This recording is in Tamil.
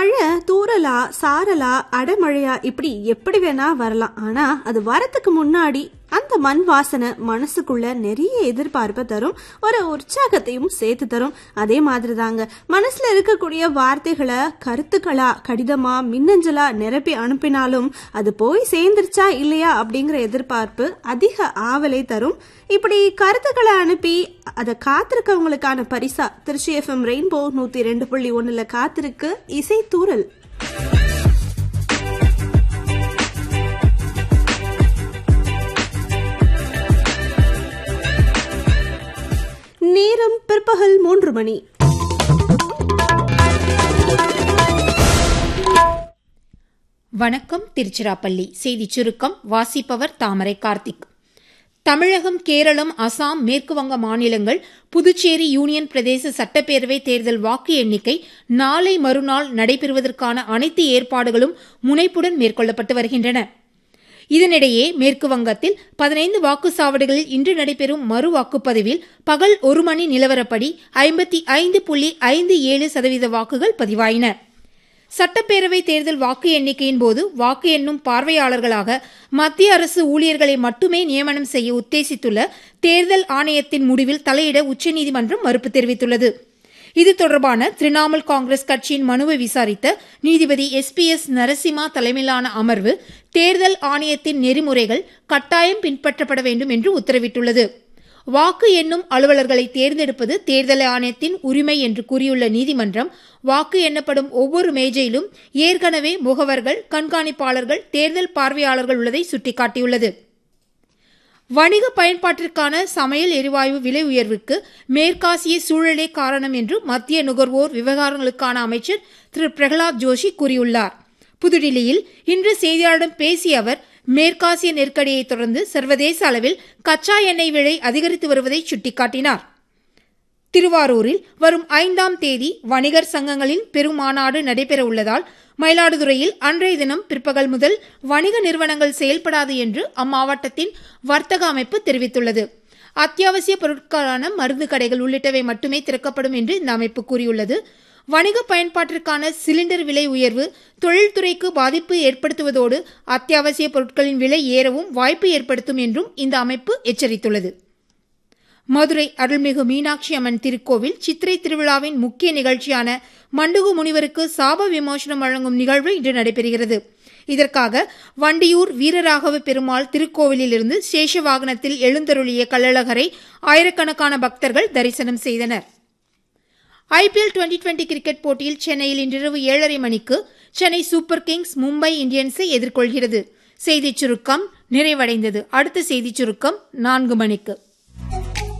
மழை தூறலா சாரலா அடமழையா இப்படி எப்படி வேணா வரலாம் ஆனா அது வரத்துக்கு முன்னாடி அந்த மண் வாசனை மனசுக்குள்ள நிறைய எதிர்பார்ப்பை தரும் ஒரு உற்சாகத்தையும் சேர்த்து தரும் அதே மாதிரி தாங்க மனசுல இருக்கக்கூடிய வார்த்தைகளை கருத்துக்களா கடிதமா மின்னஞ்சலா நிரப்பி அனுப்பினாலும் அது போய் சேர்ந்துருச்சா இல்லையா அப்படிங்கிற எதிர்பார்ப்பு அதிக ஆவலை தரும் இப்படி கருத்துக்களை அனுப்பி அதை காத்திருக்கவங்களுக்கான பரிசா திருச்சி எஃப்எம் ரெயின்போ நூத்தி ரெண்டு புள்ளி ஒண்ணுல காத்திருக்கு இசை தூரல் நேரம் பிற்பகல் மூன்று மணி வணக்கம் திருச்சிராப்பள்ளி செய்திச் சுருக்கம் வாசிப்பவர் தாமரை கார்த்திக் தமிழகம் கேரளம் அசாம் மேற்கு வங்க மாநிலங்கள் புதுச்சேரி யூனியன் பிரதேச சட்டப்பேரவை தேர்தல் வாக்கு எண்ணிக்கை நாளை மறுநாள் நடைபெறுவதற்கான அனைத்து ஏற்பாடுகளும் முனைப்புடன் மேற்கொள்ளப்பட்டு வருகின்றன இதனிடையே மேற்கு வங்கத்தில் பதினைந்து வாக்குச்சாவடிகளில் இன்று நடைபெறும் மறு வாக்குப்பதிவில் பகல் ஒரு மணி நிலவரப்படி ஐம்பத்தி ஐந்து புள்ளி ஐந்து ஏழு சதவீத வாக்குகள் பதிவாயின சட்டப்பேரவை தேர்தல் வாக்கு எண்ணிக்கையின் போது வாக்கு எண்ணும் பார்வையாளர்களாக மத்திய அரசு ஊழியர்களை மட்டுமே நியமனம் செய்ய உத்தேசித்துள்ள தேர்தல் ஆணையத்தின் முடிவில் தலையிட உச்சநீதிமன்றம் மறுப்பு தெரிவித்துள்ளது இது தொடர்பான திரிணாமுல் காங்கிரஸ் கட்சியின் மனுவை விசாரித்த நீதிபதி எஸ் பி எஸ் நரசிம்மா தலைமையிலான அமர்வு தேர்தல் ஆணையத்தின் நெறிமுறைகள் கட்டாயம் பின்பற்றப்பட வேண்டும் என்று உத்தரவிட்டுள்ளது வாக்கு எண்ணும் அலுவலர்களை தேர்ந்தெடுப்பது தேர்தல் ஆணையத்தின் உரிமை என்று கூறியுள்ள நீதிமன்றம் வாக்கு எண்ணப்படும் ஒவ்வொரு மேஜையிலும் ஏற்கனவே முகவர்கள் கண்காணிப்பாளர்கள் தேர்தல் பார்வையாளர்கள் உள்ளதை சுட்டிக்காட்டியுள்ளது வணிக பயன்பாட்டிற்கான சமையல் எரிவாயு விலை உயர்வுக்கு மேற்காசிய சூழலே காரணம் என்று மத்திய நுகர்வோர் விவகாரங்களுக்கான அமைச்சர் திரு பிரகலாத் ஜோஷி கூறியுள்ளார் புதுடில்லியில் இன்று செய்தியாளர்களிடம் பேசிய அவர் மேற்காசிய நெருக்கடியை தொடர்ந்து சர்வதேச அளவில் கச்சா எண்ணெய் விலை அதிகரித்து வருவதை சுட்டிக்காட்டினார் திருவாரூரில் வரும் ஐந்தாம் தேதி வணிகர் சங்கங்களின் பெருமாநாடு நடைபெற உள்ளதால் மயிலாடுதுறையில் அன்றைய தினம் பிற்பகல் முதல் வணிக நிறுவனங்கள் செயல்படாது என்று அம்மாவட்டத்தின் வர்த்தக அமைப்பு தெரிவித்துள்ளது அத்தியாவசிய பொருட்களான மருந்து கடைகள் உள்ளிட்டவை மட்டுமே திறக்கப்படும் என்று இந்த அமைப்பு கூறியுள்ளது வணிக பயன்பாட்டிற்கான சிலிண்டர் விலை உயர்வு தொழில்துறைக்கு பாதிப்பு ஏற்படுத்துவதோடு அத்தியாவசிய பொருட்களின் விலை ஏறவும் வாய்ப்பு ஏற்படுத்தும் என்றும் இந்த அமைப்பு எச்சரித்துள்ளது மதுரை அருள்மிகு மீனாட்சி அம்மன் திருக்கோவில் சித்திரை திருவிழாவின் முக்கிய நிகழ்ச்சியான மண்டுகு முனிவருக்கு சாப விமோசனம் வழங்கும் நிகழ்வு இன்று நடைபெறுகிறது இதற்காக வண்டியூர் வீரராகவ பெருமாள் திருக்கோவிலிலிருந்து சேஷ வாகனத்தில் எழுந்தருளிய கள்ளழகரை ஆயிரக்கணக்கான பக்தர்கள் தரிசனம் செய்தனர் ஐபிஎல் டுவெண்டி டுவெண்டி கிரிக்கெட் போட்டியில் சென்னையில் இன்றிரவு ஏழரை மணிக்கு சென்னை சூப்பர் கிங்ஸ் மும்பை இந்தியன்ஸை எதிர்கொள்கிறது செய்திச் சுருக்கம் நிறைவடைந்தது அடுத்த செய்திச் சுருக்கம் நான்கு மணிக்கு